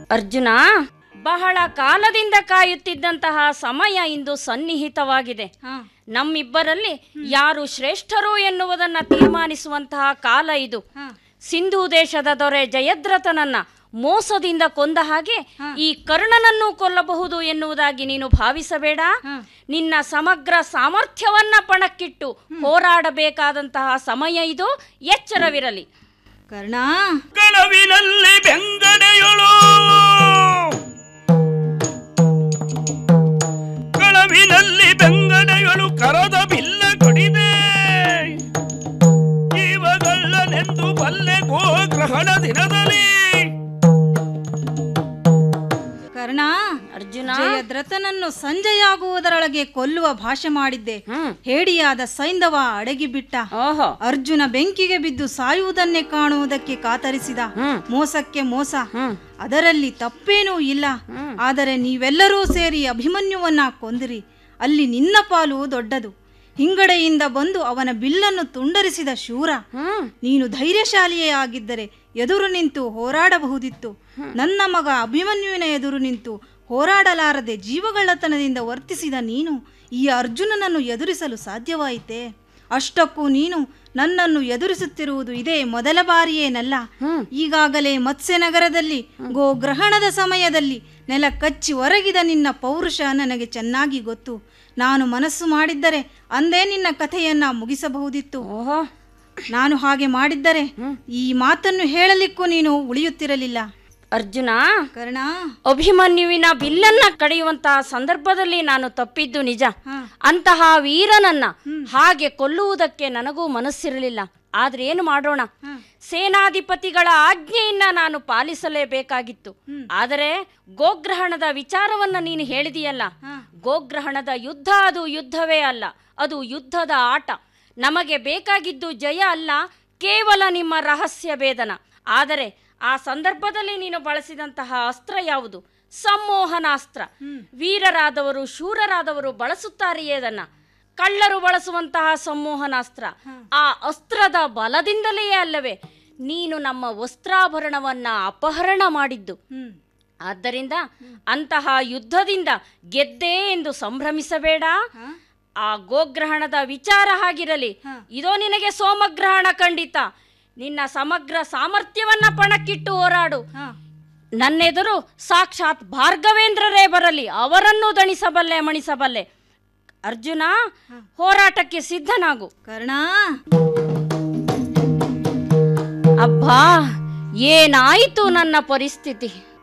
ಅರ್ಜುನ ಬಹಳ ಕಾಲದಿಂದ ಕಾಯುತ್ತಿದ್ದಂತಹ ಸಮಯ ಇಂದು ಸನ್ನಿಹಿತವಾಗಿದೆ ಹಾ ನಮ್ಮಿಬ್ಬರಲ್ಲಿ ಯಾರು ಶ್ರೇಷ್ಠರು ಎನ್ನುವುದನ್ನ ತೀರ್ಮಾನಿಸುವಂತಹ ಕಾಲ ಇದು ಹಾ ಸಿಂಧೂ ದೇಶದ ದೊರೆ ಜಯದ್ರಥನನ್ನ ಮೋಸದಿಂದ ಕೊಂದ ಹಾಗೆ ಈ ಕರ್ಣನನ್ನು ಕೊಲ್ಲಬಹುದು ಎನ್ನುವುದಾಗಿ ನೀನು ಭಾವಿಸಬೇಡ ಹಾ. ನಿನ್ನ ಸಮಗ್ರ ಸಾಮರ್ಥ್ಯವನ್ನ ಪಣಕ್ಕಿಟ್ಟು ಹೋರಾಡಬೇಕಾದಂತಹ ಸಮಯ ಇದು ಎಚ್ಚರವಿರಲಿ ಕರ್ಣ ಕಳವಿನಲ್ಲಿ ಬೆಂಗಡೆಯೊಳು ಕಳವಿನಲ್ಲಿ ಬೆಂಗಡೆಯೊಳು ಕರದ ಬಿಲ್ಲ ಕೊಡಿದೆ ಜೀವಗಳ್ಳನೆಂದು ಬಲ್ಲೆ ಗೋಗ್ರಹಣ ದಿನದಲ್ಲಿ ಕರ್ಣ ಅರ್ಜುನ ಜಯದ್ರಥನನ್ನು ಸಂಜೆಯಾಗುವುದರೊಳಗೆ ಕೊಲ್ಲುವ ಭಾಷೆ ಮಾಡಿದ್ದೆ ಹ್ಮ್ ಹೇಡಿಯಾದ ಸೈಂಧವ ಅಡಗಿಬಿಟ್ಟ ಓಹೋ ಅರ್ಜುನ ಬೆಂಕಿಗೆ ಬಿದ್ದು ಸಾಯುವುದನ್ನೇ ಕಾಣುವುದಕ್ಕೆ ಕಾತರಿಸಿದ ಹ್ಮ್. ಮೋಸಕ್ಕೆ ಮೋಸ ಹ್ಮ್ ಅದರಲ್ಲಿ ತಪ್ಪೇನೂ ಇಲ್ಲ ಆದರೆ ನೀವೆಲ್ಲರೂ ಸೇರಿ ಅಭಿಮನ್ಯುವನ್ನ ಕೊಂದಿರಿ ಅಲ್ಲಿ ನಿನ್ನ ಪಾಲು ದೊಡ್ಡದು ಹಿಂಗಡೆಯಿಂದ ಬಂದು ಅವನ ಬಿಲ್ಲನ್ನು ತುಂಡರಿಸಿದ ಶೂರ ಹ್ಮ್ ನೀನು ಧೈರ್ಯಶಾಲಿಯೇ ಆಗಿದ್ದರೆ ಎದುರು ನಿಂತು ಹೋರಾಡಬಹುದಿತ್ತು ನನ್ನ ಮಗ ಅಭಿಮನ್ಯುವಿನ ಎದುರು ನಿಂತು ಹೋರಾಡಲಾರದೆ ಜೀವಗಳ್ಳತನದಿಂದ ವರ್ತಿಸಿದ ನೀನು ಈ ಅರ್ಜುನನನ್ನು ಎದುರಿಸಲು ಸಾಧ್ಯವಾಯಿತೆ ಅಷ್ಟಕ್ಕೂ ನೀನು ನನ್ನನ್ನು ಎದುರಿಸುತ್ತಿರುವುದು ಇದೇ ಮೊದಲ ಬಾರಿಯೇನಲ್ಲ ಈಗಾಗಲೇ ಮತ್ಸ್ಯನಗರದಲ್ಲಿ ಗೋಗ್ರಹಣದ ಸಮಯದಲ್ಲಿ ನೆಲ ಕಚ್ಚಿ ಒರಗಿದ ನಿನ್ನ ಪೌರುಷ ನನಗೆ ಚೆನ್ನಾಗಿ ಗೊತ್ತು ನಾನು ಮನಸ್ಸು ಮಾಡಿದ್ದರೆ ಅಂದೇ ನಿನ್ನ ಕಥೆಯನ್ನ ಮುಗಿಸಬಹುದಿತ್ತು ಓಹೋ ನಾನು ಹಾಗೆ ಮಾಡಿದ್ದರೆ ಈ ಮಾತನ್ನು ಹೇಳಲಿಕ್ಕೂ ನೀನು ಉಳಿಯುತ್ತಿರಲಿಲ್ಲ ಅರ್ಜುನ ಕರ್ಣ ಅಭಿಮನ್ಯುವಿನ ಬಿಲ್ಲನ್ನ ಕಡಿಯುವಂತಹ ಸಂದರ್ಭದಲ್ಲಿ ನಾನು ತಪ್ಪಿದ್ದು ನಿಜ ಹಾ. ಅಂತಹ ವೀರನನ್ನ ಹಾಗೆ ಕೊಲ್ಲುವುದಕ್ಕೆ ನನಗೂ ಮನಸ್ಸಿರಲಿಲ್ಲ ಆದ್ರೆ ಏನು ಮಾಡೋಣ ಸೇನಾಧಿಪತಿಗಳ ಆಜ್ಞೆಯನ್ನ ನಾನು ಪಾಲಿಸಲೇಬೇಕಾಗಿತ್ತು ಆದರೆ ಗೋಗ್ರಹಣದ ವಿಚಾರವನ್ನ ನೀನು ಹೇಳಿದೆಯಲ್ಲ ಗೋಗ್ರಹಣದ ಯುದ್ಧ ಅದು ಯುದ್ಧವೇ ಅಲ್ಲ ಅದು ಯುದ್ಧದ ಆಟ ನಮಗೆ ಬೇಕಾಗಿದ್ದು ಜಯ ಅಲ್ಲ ಕೇವಲ ನಿಮ್ಮ ರಹಸ್ಯ ಭೇದನ ಆದರೆ ಆ ಸಂದರ್ಭದಲ್ಲಿ ನೀನು ಬಳಸಿದಂತಹ ಅಸ್ತ್ರ ಯಾವುದು ಸಂಮೋಹನಾಸ್ತ್ರ ವೀರರಾದವರು ಶೂರರಾದವರು ಬಳಸುತ್ತಾರೆಯೇ ಅದನ್ನ ಕಳ್ಳರು ಬಳಸುವಂತಹ ಸಂಮೋಹನಾಸ್ತ್ರ ಆ ಅಸ್ತ್ರದ ಬಲದಿಂದಲೇ ಅಲ್ಲವೇ ನೀನು ನಮ್ಮ ವಸ್ತ್ರಾಭರಣವನ್ನ ಅಪಹರಣ ಮಾಡಿದ್ದು ಹ್ಮ್ ಆದ್ದರಿಂದ ಅಂತಹ ಯುದ್ಧದಿಂದ ಗೆದ್ದೆ ಎಂದು ಸಂಭ್ರಮಿಸಬೇಡ ಆ ಗೋಗ್ರಹಣದ ವಿಚಾರ ಹಾಗಿರಲಿ ಇದೋ ನಿನಗೆ ಸೋಮಗ್ರಹಣ ಖಂಡಿತ ನಿನ್ನ ಸಮಗ್ರ ಸಾಮರ್ಥ್ಯವನ್ನ ಪಣಕ್ಕಿಟ್ಟು ಹೋರಾಡು ಹಾ ನನ್ನೆದುರು ಸಾಕ್ಷಾತ್ ಭಾರ್ಗವೇಂದ್ರರೇ ಬರಲಿ ಅವರನ್ನು ದಣಿಸಬಲ್ಲೆ ಮಣಿಸಬಲ್ಲೆ ಅರ್ಜುನ ಹೋರಾಟಕ್ಕೆ ಸಿದ್ಧನಾಗು ಕರ್ಣ ಅಬ್ಬಾ ಏನಾಯಿತು ನನ್ನ ಪರಿಸ್ಥಿತಿ